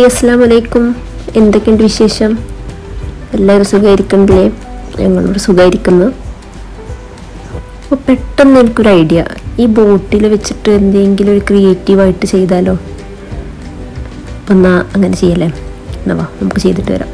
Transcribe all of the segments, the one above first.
hi അസ്സാം വലൈക്കും എന്തൊക്കെയുണ്ട് വിശേഷം എല്ലാവരും സുഖമായിരിക്കണില്ലേ ഞങ്ങളോട് സുഖമായിരിക്കുന്നു അപ്പോൾ പെട്ടെന്ന് എനിക്കൊരു ഐഡിയ ഈ ബോട്ടിൽ വെച്ചിട്ട് എന്തെങ്കിലും ഒരു ക്രിയേറ്റീവായിട്ട് ചെയ്താലോ അപ്പം എന്നാൽ അങ്ങനെ ചെയ്യല്ലേ എന്നാ വാ നമുക്ക് ചെയ്തിട്ട് വരാം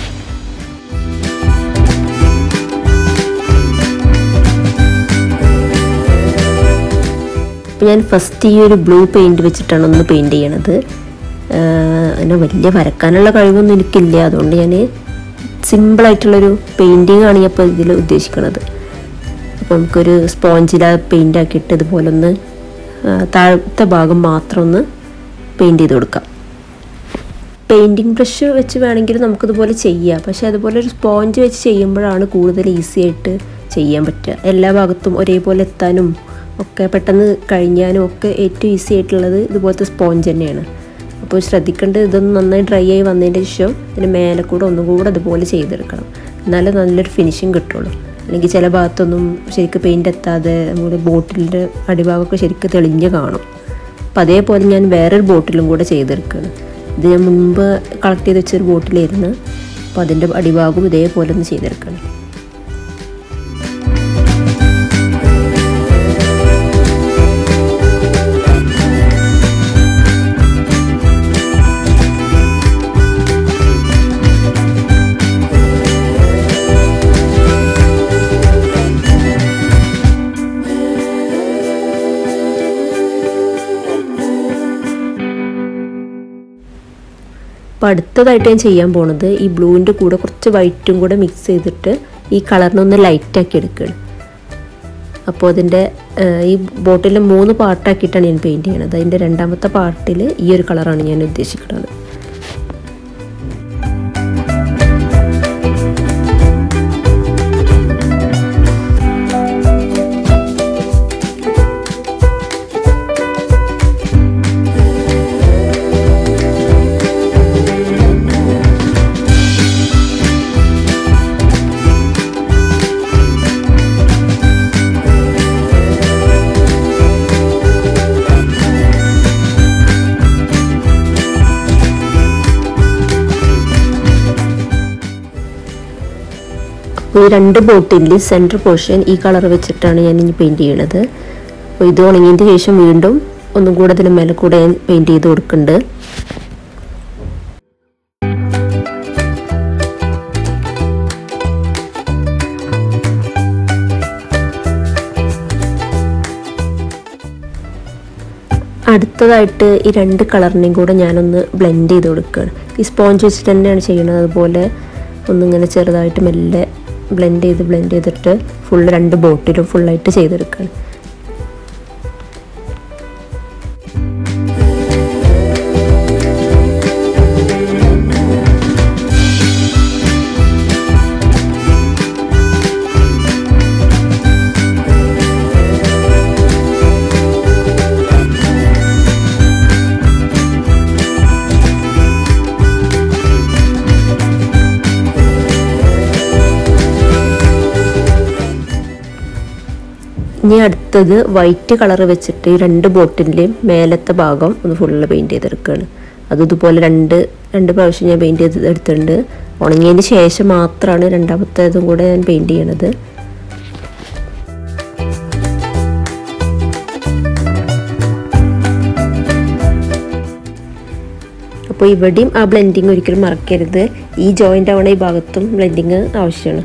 അപ്പോൾ ഞാൻ ഫസ്റ്റ് ഈ ഒരു ബ്ലൂ പെയിൻറ് വെച്ചിട്ടാണ് ഒന്ന് പെയിൻറ് ചെയ്യണത് അങ്ങനെ വലിയ വരക്കാനുള്ള കഴിവൊന്നും എനിക്കില്ല അതുകൊണ്ട് ഞാൻ സിമ്പിളായിട്ടുള്ളൊരു പെയിൻറ്റിങ് ആണ് ഞാൻ ഇപ്പോൾ ഇതിൽ ഉദ്ദേശിക്കുന്നത് അപ്പോൾ നമുക്കൊരു സ്പോഞ്ചിൽ പെയിൻ്റ് ആക്കിയിട്ട് ഇതുപോലെ ഒന്ന് താഴത്തെ ഭാഗം മാത്രം ഒന്ന് പെയിൻറ് ചെയ്ത് കൊടുക്കാം പെയിൻറ്റിങ് ബ്രഷ് വെച്ച് വേണമെങ്കിൽ നമുക്കിതുപോലെ ചെയ്യാം പക്ഷേ അതുപോലെ ഒരു സ്പോഞ്ച് വെച്ച് ചെയ്യുമ്പോഴാണ് കൂടുതൽ ഈസി ആയിട്ട് ചെയ്യാൻ പറ്റുക എല്ലാ ഭാഗത്തും ഒരേപോലെ എത്താനും ഒക്കെ പെട്ടെന്ന് കഴിഞ്ഞാനും ഒക്കെ ഏറ്റവും ഈസി ആയിട്ടുള്ളത് ഇതുപോലത്തെ സ്പോഞ്ച് തന്നെയാണ് അപ്പോൾ ശ്രദ്ധിക്കേണ്ടത് ഇതൊന്ന് നന്നായി ഡ്രൈ ആയി വന്നതിന് ശേഷം ഇതിന് മേലെ കൂടെ ഒന്നും കൂടെ അതുപോലെ ചെയ്തെടുക്കണം എന്നാലേ നല്ലൊരു ഫിനിഷിങ് കിട്ടുള്ളൂ അല്ലെങ്കിൽ ചില ഭാഗത്തൊന്നും ശരിക്കും പെയിൻ്റ് എത്താതെ നമ്മുടെ ബോട്ടിലിൻ്റെ അടിഭാഗമൊക്കെ ശരിക്കും തെളിഞ്ഞ് കാണും അപ്പോൾ അതേപോലെ ഞാൻ വേറൊരു ബോട്ടിലും കൂടെ ചെയ്തെടുക്കുകയാണ് ഇത് ഞാൻ മുമ്പ് കളക്ട് ചെയ്ത് വെച്ചൊരു ബോട്ടിലായിരുന്നു അപ്പോൾ അതിൻ്റെ അടിഭാഗവും ഇതേപോലെ ഒന്ന് ചെയ്തെടുക്കണം അപ്പോൾ അടുത്തതായിട്ട് ഞാൻ ചെയ്യാൻ പോണത് ഈ ബ്ലൂവിൻ്റെ കൂടെ കുറച്ച് വൈറ്റും കൂടെ മിക്സ് ചെയ്തിട്ട് ഈ കളറിനെ ഒന്ന് ലൈറ്റാക്കി എടുക്കുകയാണ് അപ്പോൾ അതിൻ്റെ ഈ ബോട്ടിൽ മൂന്ന് പാർട്ടാക്കിയിട്ടാണ് ഞാൻ പെയിൻറ് ചെയ്യണത് അതിൻ്റെ രണ്ടാമത്തെ പാർട്ടിൽ ഈ ഒരു കളറാണ് ഞാൻ ഉദ്ദേശിക്കുന്നത് അപ്പോൾ ഈ രണ്ട് ബോട്ടിലിൽ സെൻറ്റർ പോർഷൻ ഈ കളർ വെച്ചിട്ടാണ് ഞാൻ ഇനി പെയിൻറ് ചെയ്യണത് അപ്പോൾ ഇത് ഉണങ്ങിയതിന് ശേഷം വീണ്ടും ഒന്നും കൂടെ അതിന് മേലെ കൂടെ ഞാൻ പെയിൻറ് ചെയ്ത് കൊടുക്കുന്നുണ്ട് അടുത്തതായിട്ട് ഈ രണ്ട് കളറിനെയും കൂടെ ഞാനൊന്ന് ബ്ലെൻഡ് ചെയ്ത് കൊടുക്കുകയാണ് ഈ സ്പോഞ്ച് വെച്ചിട്ട് തന്നെയാണ് ചെയ്യുന്നത് അതുപോലെ ഒന്നിങ്ങനെ ചെറുതായിട്ട് മെല്ലെ ബ്ലെൻഡ് ചെയ്ത് ബ്ലെൻഡ് ചെയ്തിട്ട് ഫുൾ രണ്ട് ബോട്ടിലും ഫുള്ളായിട്ട് ചെയ്തെടുക്കുകയാണ് ഇനി അടുത്തത് വൈറ്റ് കളർ വെച്ചിട്ട് ഈ രണ്ട് ബോട്ടിൻ്റെയും മേലത്തെ ഭാഗം ഒന്ന് ഫുള്ള് പെയിൻറ് ചെയ്തെടുക്കുകയാണ് അത് ഇതുപോലെ രണ്ട് രണ്ട് പ്രാവശ്യം ഞാൻ പെയിൻറ് ചെയ്ത് എടുത്തിട്ടുണ്ട് ഉണങ്ങിയതിന് ശേഷം മാത്രമാണ് രണ്ടാമത്തേതും കൂടെ ഞാൻ പെയിൻറ് ചെയ്യണത് അപ്പോൾ ഇവിടെയും ആ ബ്ലെൻഡിങ് ഒരിക്കലും മറക്കരുത് ഈ ജോയിൻ്റ് ആവണ ഈ ഭാഗത്തും ബ്ലെൻഡിങ് ആവശ്യമാണ്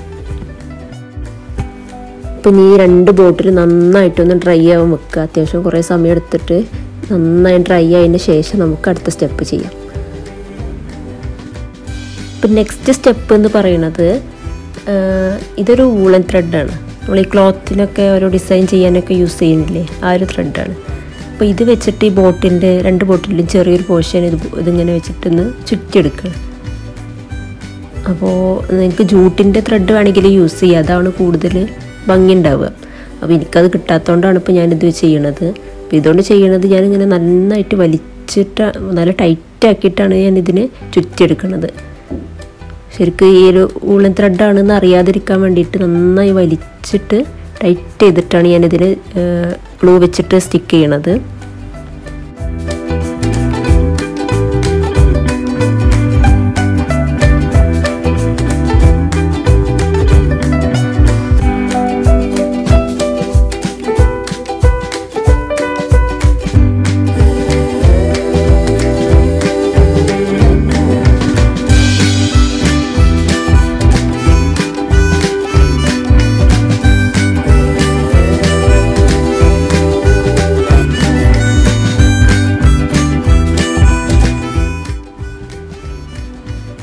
അപ്പം ഈ രണ്ട് ബോട്ടിൽ നന്നായിട്ടൊന്ന് ഡ്രൈ ആവാൻ വെക്കുക അത്യാവശ്യം കുറേ സമയം എടുത്തിട്ട് നന്നായി ഡ്രൈ ആയതിന് ശേഷം നമുക്ക് അടുത്ത സ്റ്റെപ്പ് ചെയ്യാം ഇപ്പം നെക്സ്റ്റ് സ്റ്റെപ്പ് എന്ന് പറയുന്നത് ഇതൊരു വൂളൻ ത്രെഡാണ് നമ്മൾ ഈ ക്ലോത്തിനൊക്കെ ഓരോ ഡിസൈൻ ചെയ്യാനൊക്കെ യൂസ് ചെയ്യുന്നില്ലേ ആ ഒരു ത്രെഡാണ് അപ്പോൾ ഇത് വെച്ചിട്ട് ഈ ബോട്ടിൻ്റെ രണ്ട് ബോട്ടിലും ചെറിയൊരു പോർഷൻ ഇത് ഇതിങ്ങനെ വെച്ചിട്ടൊന്ന് ചുറ്റിയെടുക്കണം അപ്പോൾ നിങ്ങൾക്ക് ജൂട്ടിൻ്റെ ത്രെഡ് വേണമെങ്കിൽ യൂസ് ചെയ്യുക അതാണ് കൂടുതൽ ഭംഗി ഉണ്ടാവുക അപ്പോൾ എനിക്കത് കിട്ടാത്തതുകൊണ്ടാണ് ഇപ്പോൾ ഞാനിത് ചെയ്യണത് അപ്പോൾ ഇതുകൊണ്ട് ചെയ്യണത് ഞാനിങ്ങനെ നന്നായിട്ട് വലിച്ചിട്ട് നല്ല ടൈറ്റ് ആക്കിയിട്ടാണ് ഞാൻ ഇതിന് ചുറ്റിയെടുക്കുന്നത് ശരിക്കും ഈ ഒരു ഊളൻ ത്രെഡാണെന്ന് അറിയാതിരിക്കാൻ വേണ്ടിയിട്ട് നന്നായി വലിച്ചിട്ട് ടൈറ്റ് ചെയ്തിട്ടാണ് ഞാനിതിൽ ഗ്ലൂ വെച്ചിട്ട് സ്റ്റിക്ക് ചെയ്യണത്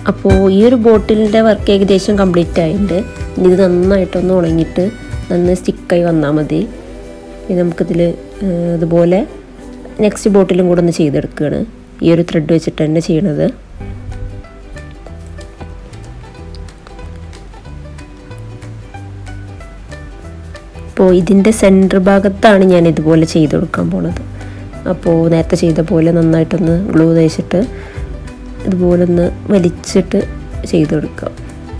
അപ്പോൾ ഈ ഒരു ബോട്ടിലിൻ്റെ വർക്ക് ഏകദേശം കംപ്ലീറ്റ് ആയിട്ടുണ്ട് ഇനി ഇത് നന്നായിട്ടൊന്ന് ഉണങ്ങിയിട്ട് നന്നായി സ്റ്റിക്കായി വന്നാൽ മതി ഇനി നമുക്കിതിൽ ഇതുപോലെ നെക്സ്റ്റ് ബോട്ടിലും കൂടെ ഒന്ന് ചെയ്തെടുക്കുകയാണ് ഈ ഒരു ത്രെഡ് വെച്ചിട്ട് തന്നെ ചെയ്യണത് അപ്പോൾ ഇതിൻ്റെ സെൻറ്റർ ഭാഗത്താണ് ഞാൻ ഇതുപോലെ ചെയ്ത് കൊടുക്കാൻ പോണത് അപ്പോൾ നേരത്തെ ചെയ്ത പോലെ നന്നായിട്ടൊന്ന് ഗ്ലൂ തേച്ചിട്ട് ഇതുപോലെ ഒന്ന് വലിച്ചിട്ട് ചെയ്ത് കൊടുക്കാം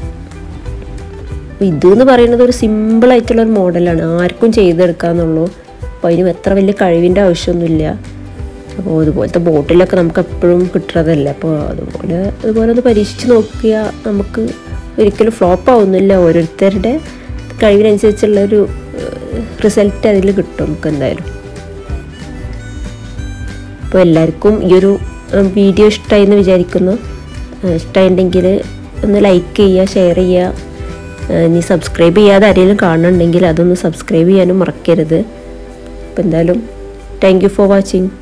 ഇത് എന്ന് പറയുന്നത് ഒരു സിമ്പിളായിട്ടുള്ള ഒരു മോഡലാണ് ആർക്കും ചെയ്തെടുക്കാന്നുള്ളൂ അപ്പോൾ അതിനും എത്ര വലിയ കഴിവിൻ്റെ ആവശ്യമൊന്നുമില്ല അപ്പോൾ അതുപോലത്തെ ബോട്ടിലൊക്കെ നമുക്ക് എപ്പോഴും കിട്ടുന്നതല്ല അപ്പോൾ അതുപോലെ അതുപോലെ ഒന്ന് പരീക്ഷിച്ച് നോക്കിയാൽ നമുക്ക് ഒരിക്കലും ഫ്ലോപ്പ് ആവുന്നില്ല ഓരോരുത്തരുടെ കഴിവിനനുസരിച്ചുള്ള ഒരു റിസൾട്ട് അതിൽ കിട്ടും നമുക്ക് എന്തായാലും അപ്പോൾ എല്ലാവർക്കും ഈ ഒരു വീഡിയോ ഇഷ്ടമായി എന്ന് വിചാരിക്കുന്നു ഇഷ്ടമായിട്ടുണ്ടെങ്കിൽ ഒന്ന് ലൈക്ക് ചെയ്യുക ഷെയർ ചെയ്യുക ഇനി സബ്സ്ക്രൈബ് ചെയ്യാതെ ആരെങ്കിലും കാണുന്നുണ്ടെങ്കിൽ അതൊന്ന് സബ്സ്ക്രൈബ് ചെയ്യാനും മറക്കരുത് അപ്പോൾ എന്തായാലും താങ്ക് യു ഫോർ വാച്ചിങ്